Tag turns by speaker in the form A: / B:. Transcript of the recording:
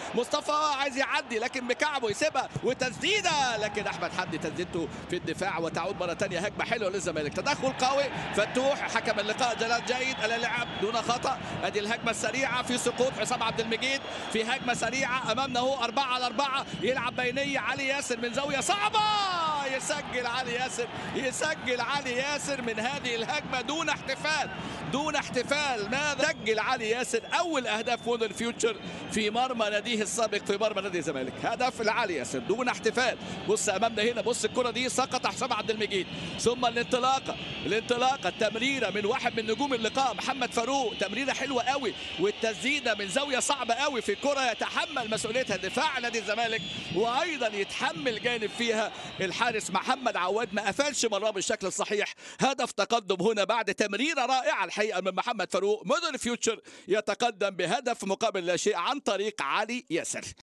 A: مصطفى عايز يعدي لكن بكعبه يسيبها وتسديده لكن احمد حمدي تسديدته في الدفاع وتعود مره ثانيه هجمه حلوه للزمالك تدخل قوي فتوح حكم اللقاء جلال جيد اللعب دون خطا ادي الهجمه السريعه في سقوط حسام عبد المجيد في هجمه سريعه امامنا هو أربعة على أربعة يلعب بينية علي ياسر من زاوية صعبة يسجل علي ياسر يسجل علي ياسر من هذه الهجمة دون احتفال دون احتفال ماذا سجل علي ياسر أول أهداف وون الفيوتشر في مرمى ناديه السابق في مرمى نادي الزمالك هدف لعلي ياسر دون احتفال بص أمامنا هنا بص الكرة دي سقط حسام عبد المجيد ثم الانطلاقة الانطلاقة التمريرة من واحد من نجوم اللقاء محمد فاروق تمريرة حلوة قوي والتسديدة من زاوية صعبة قوي في كرة يتحمل مسؤوليتها دفاع نادي الزمالك وايضا يتحمل جانب فيها الحارس محمد عواد ما قفلش مراه بالشكل الصحيح هدف تقدم هنا بعد تمريره رائعه الحقيقه من محمد فاروق مودرن فيوتشر يتقدم بهدف مقابل لا شيء عن طريق علي ياسر